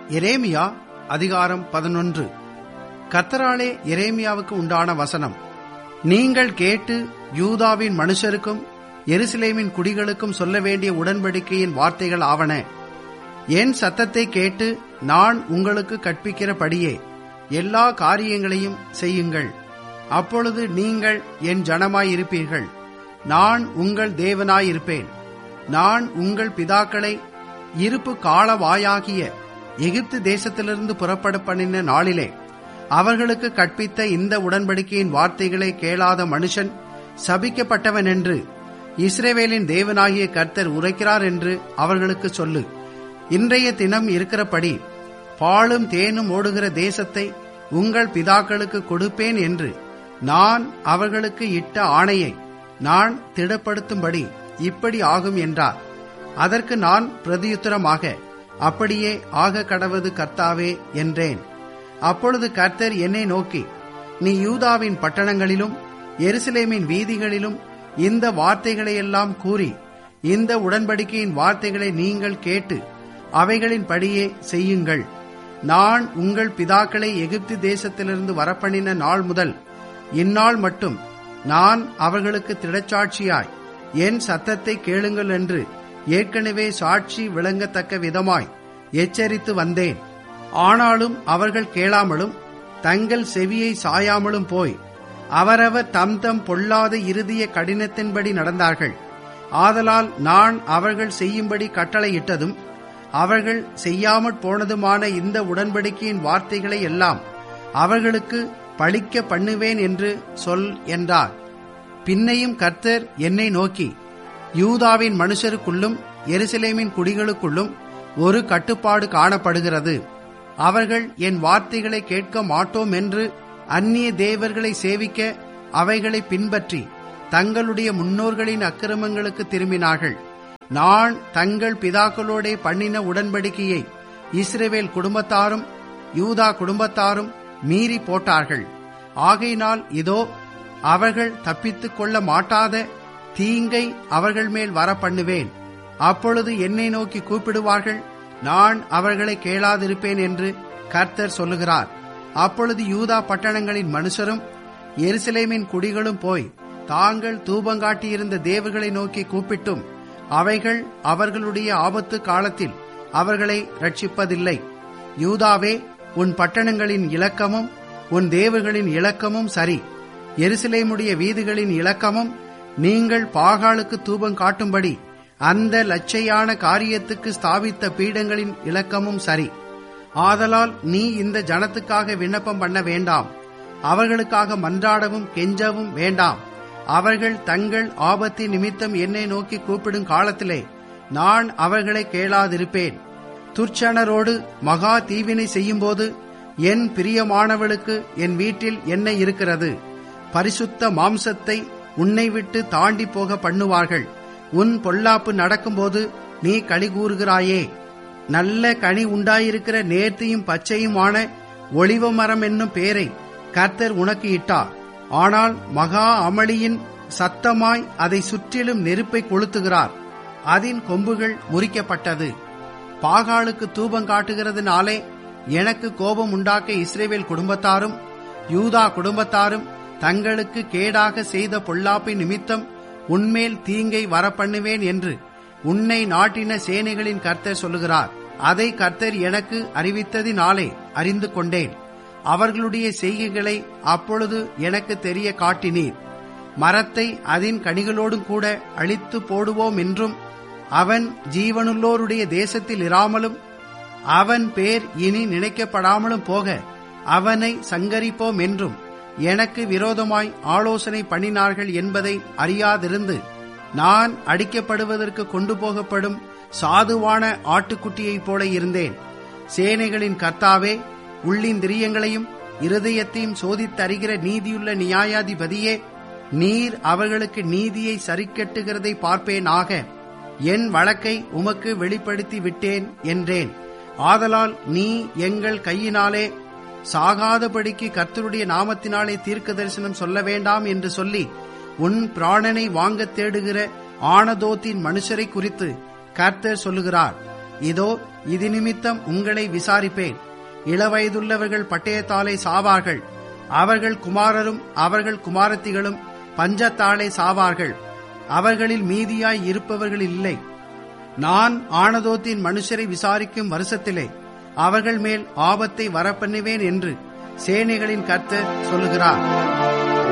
எரேமியா அதிகாரம் பதினொன்று கத்தராலே எரேமியாவுக்கு உண்டான வசனம் நீங்கள் கேட்டு யூதாவின் மனுஷருக்கும் எருசலேமின் குடிகளுக்கும் சொல்ல வேண்டிய உடன்படிக்கையின் வார்த்தைகள் ஆவன என் சத்தத்தை கேட்டு நான் உங்களுக்கு கற்பிக்கிறபடியே எல்லா காரியங்களையும் செய்யுங்கள் அப்பொழுது நீங்கள் என் ஜனமாயிருப்பீர்கள் நான் உங்கள் தேவனாயிருப்பேன் நான் உங்கள் பிதாக்களை இருப்பு காலவாயாகிய எகிப்து தேசத்திலிருந்து புறப்பட பண்ணின நாளிலே அவர்களுக்கு கற்பித்த இந்த உடன்படிக்கையின் வார்த்தைகளை கேளாத மனுஷன் சபிக்கப்பட்டவன் என்று இஸ்ரேவேலின் தேவனாகிய கர்த்தர் உரைக்கிறார் என்று அவர்களுக்கு சொல்லு இன்றைய தினம் இருக்கிறபடி பாலும் தேனும் ஓடுகிற தேசத்தை உங்கள் பிதாக்களுக்கு கொடுப்பேன் என்று நான் அவர்களுக்கு இட்ட ஆணையை நான் திடப்படுத்தும்படி இப்படி ஆகும் என்றார் அதற்கு நான் பிரதியுத்தரமாக அப்படியே ஆக கடவது கர்த்தாவே என்றேன் அப்பொழுது கர்த்தர் என்னை நோக்கி நீ யூதாவின் பட்டணங்களிலும் எருசலேமின் வீதிகளிலும் இந்த வார்த்தைகளையெல்லாம் கூறி இந்த உடன்படிக்கையின் வார்த்தைகளை நீங்கள் கேட்டு அவைகளின் படியே செய்யுங்கள் நான் உங்கள் பிதாக்களை எகிப்து தேசத்திலிருந்து வரப்பண்ணின நாள் முதல் இந்நாள் மட்டும் நான் அவர்களுக்கு திடச்சாட்சியாய் என் சத்தத்தை கேளுங்கள் என்று ஏற்கனவே சாட்சி விளங்கத்தக்க விதமாய் எச்சரித்து வந்தேன் ஆனாலும் அவர்கள் கேளாமலும் தங்கள் செவியை சாயாமலும் போய் அவரவர் தம் தம் பொல்லாத இறுதிய கடினத்தின்படி நடந்தார்கள் ஆதலால் நான் அவர்கள் செய்யும்படி கட்டளையிட்டதும் அவர்கள் செய்யாமற் போனதுமான இந்த உடன்படிக்கையின் வார்த்தைகளை எல்லாம் அவர்களுக்கு பழிக்க பண்ணுவேன் என்று சொல் என்றார் பின்னையும் கர்த்தர் என்னை நோக்கி யூதாவின் மனுஷருக்குள்ளும் எருசலேமின் குடிகளுக்குள்ளும் ஒரு கட்டுப்பாடு காணப்படுகிறது அவர்கள் என் வார்த்தைகளை கேட்க மாட்டோம் என்று அந்நிய தேவர்களை சேவிக்க அவைகளை பின்பற்றி தங்களுடைய முன்னோர்களின் அக்கிரமங்களுக்கு திரும்பினார்கள் நான் தங்கள் பிதாக்களோடே பண்ணின உடன்படிக்கையை இஸ்ரேவேல் குடும்பத்தாரும் யூதா குடும்பத்தாரும் மீறி போட்டார்கள் ஆகையினால் இதோ அவர்கள் தப்பித்துக் கொள்ள மாட்டாத தீங்கை அவர்கள் மேல் வர பண்ணுவேன் அப்பொழுது என்னை நோக்கி கூப்பிடுவார்கள் நான் அவர்களை கேளாதிருப்பேன் என்று கர்த்தர் சொல்லுகிறார் அப்பொழுது யூதா பட்டணங்களின் மனுஷரும் எருசலேமின் குடிகளும் போய் தாங்கள் தூபங்காட்டியிருந்த தேவர்களை நோக்கி கூப்பிட்டும் அவைகள் அவர்களுடைய ஆபத்து காலத்தில் அவர்களை ரட்சிப்பதில்லை யூதாவே உன் பட்டணங்களின் இலக்கமும் உன் தேவர்களின் இலக்கமும் சரி எருசலேமுடைய வீதிகளின் இலக்கமும் நீங்கள் பாகாலுக்கு தூபம் காட்டும்படி அந்த லட்சையான காரியத்துக்கு ஸ்தாபித்த பீடங்களின் இலக்கமும் சரி ஆதலால் நீ இந்த ஜனத்துக்காக விண்ணப்பம் பண்ண வேண்டாம் அவர்களுக்காக மன்றாடவும் கெஞ்சவும் வேண்டாம் அவர்கள் தங்கள் ஆபத்தின் நிமித்தம் என்னை நோக்கி கூப்பிடும் காலத்திலே நான் அவர்களை கேளாதிருப்பேன் துர்ச்சனரோடு மகா தீவினை செய்யும்போது என் பிரியமானவளுக்கு என் வீட்டில் என்ன இருக்கிறது பரிசுத்த மாம்சத்தை உன்னை விட்டு தாண்டி போக பண்ணுவார்கள் உன் பொல்லாப்பு நடக்கும்போது நீ களி கூறுகிறாயே நல்ல கனி உண்டாயிருக்கிற நேர்த்தியும் பச்சையுமான ஒளிவ மரம் என்னும் பேரை கர்த்தர் உனக்கு இட்டார் ஆனால் மகா அமளியின் சத்தமாய் அதை சுற்றிலும் நெருப்பை கொளுத்துகிறார் அதன் கொம்புகள் முறிக்கப்பட்டது பாகாலுக்கு தூபம் காட்டுகிறதுனாலே எனக்கு கோபம் உண்டாக்க இஸ்ரேவேல் குடும்பத்தாரும் யூதா குடும்பத்தாரும் தங்களுக்கு கேடாக செய்த பொல்லாப்பின் நிமித்தம் உன்மேல் தீங்கை வரப்பண்ணுவேன் என்று உன்னை நாட்டின சேனைகளின் கர்த்தர் சொல்லுகிறார் அதை கர்த்தர் எனக்கு அறிவித்ததினாலே அறிந்து கொண்டேன் அவர்களுடைய செய்கைகளை அப்பொழுது எனக்கு தெரிய காட்டினீர் மரத்தை அதன் கனிகளோடும் கூட அழித்து போடுவோம் என்றும் அவன் ஜீவனுள்ளோருடைய தேசத்தில் இராமலும் அவன் பேர் இனி நினைக்கப்படாமலும் போக அவனை சங்கரிப்போம் என்றும் எனக்கு விரோதமாய் ஆலோசனை பண்ணினார்கள் என்பதை அறியாதிருந்து நான் அடிக்கப்படுவதற்கு கொண்டு போகப்படும் சாதுவான ஆட்டுக்குட்டியைப் போல இருந்தேன் சேனைகளின் கர்த்தாவே உள்ளிந்திரியங்களையும் இருதயத்தையும் சோதித்தறிகிற நீதியுள்ள நியாயாதிபதியே நீர் அவர்களுக்கு நீதியை சரிக்கட்டுகிறதை பார்ப்பேன் ஆக என் வழக்கை உமக்கு வெளிப்படுத்தி விட்டேன் என்றேன் ஆதலால் நீ எங்கள் கையினாலே சாகாதபடிக்கு கர்த்தருடைய நாமத்தினாலே தீர்க்க தரிசனம் சொல்ல வேண்டாம் என்று சொல்லி உன் பிராணனை வாங்க தேடுகிற ஆனதோத்தின் மனுஷரை குறித்து கர்த்தர் சொல்லுகிறார் இதோ இது நிமித்தம் உங்களை விசாரிப்பேன் இளவயதுள்ளவர்கள் பட்டயத்தாலே சாவார்கள் அவர்கள் குமாரரும் அவர்கள் குமாரத்திகளும் பஞ்சத்தாலே சாவார்கள் அவர்களில் மீதியாய் இருப்பவர்கள் இல்லை நான் ஆனதோத்தின் மனுஷரை விசாரிக்கும் வருஷத்திலே அவர்கள் மேல் ஆபத்தை வரப்பண்ணுவேன் என்று சேனைகளின் கர்த்தர் சொல்லுகிறார்